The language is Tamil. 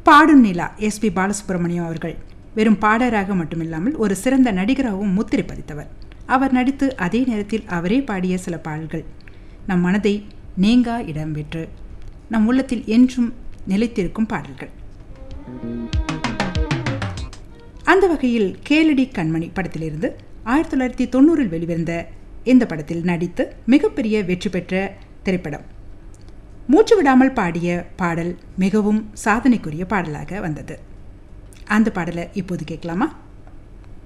பாடும் நிலா எஸ்பி பாலசுப்ரமணியம் அவர்கள் வெறும் பாடராக மட்டுமில்லாமல் ஒரு சிறந்த நடிகராகவும் முத்திரை பதித்தவர் அவர் நடித்து அதே நேரத்தில் அவரே பாடிய சில பாடல்கள் நம் மனதை நீங்கா இடம் பெற்று நம் உள்ளத்தில் என்றும் நிலைத்திருக்கும் பாடல்கள் அந்த வகையில் கேளடி கண்மணி படத்திலிருந்து ஆயிரத்தி தொள்ளாயிரத்தி தொண்ணூறில் வெளிவந்த இந்த படத்தில் நடித்து மிகப்பெரிய வெற்றி பெற்ற திரைப்படம் மூச்சு விடாமல் பாடிய பாடல் மிகவும் சாதனைக்குரிய பாடலாக வந்தது அந்த பாடலை இப்போது கேட்கலாமா